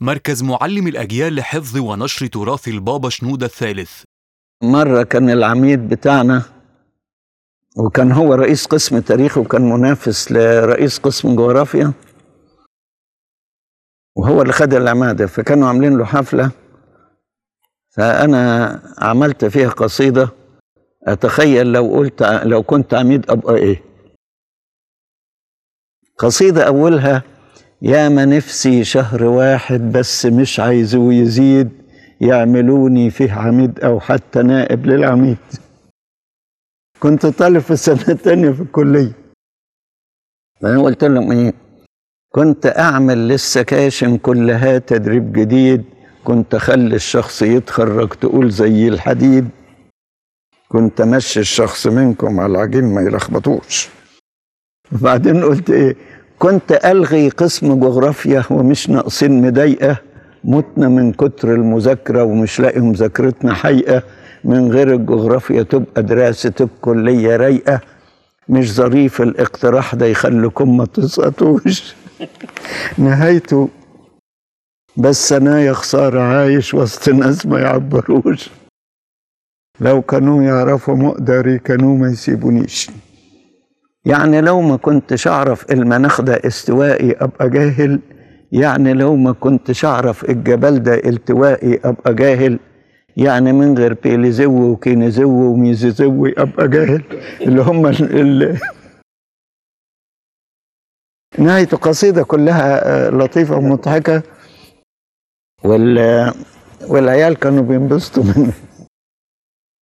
مركز معلم الأجيال لحفظ ونشر تراث البابا شنودة الثالث مرة كان العميد بتاعنا وكان هو رئيس قسم تاريخ وكان منافس لرئيس قسم جغرافيا وهو اللي خد العمادة فكانوا عاملين له حفلة فأنا عملت فيها قصيدة أتخيل لو قلت لو كنت عميد أبقى إيه قصيدة أولها يا ما نفسي شهر واحد بس مش عايزه يزيد يعملوني فيه عميد أو حتى نائب للعميد كنت طالب في السنة التانية في الكلية فأنا قلت لهم إيه كنت أعمل للسكاشن كلها تدريب جديد كنت أخلي الشخص يتخرج تقول زي الحديد كنت أمشي الشخص منكم على العجين ما يلخبطوش وبعدين قلت إيه كنت ألغي قسم جغرافيا ومش ناقصين مضايقة متنا من كتر المذاكرة ومش لاقي مذاكرتنا حقيقة من غير الجغرافيا تبقى دراسة الكلية رايقة مش ظريف الاقتراح ده يخليكم ما تسقطوش نهايته بس انا يا خسارة عايش وسط ناس ما يعبروش لو كانوا يعرفوا مقدري كانوا ما يسيبونيش يعني لو ما كنتش اعرف المناخ ده استوائي ابقى جاهل يعني لو ما كنتش اعرف الجبل ده التوائي ابقى جاهل يعني من غير بيليزو وكينيزو وميزيزو ابقى جاهل اللي هم ال... نهاية القصيدة كلها لطيفة ومضحكة وال... والعيال كانوا بينبسطوا منها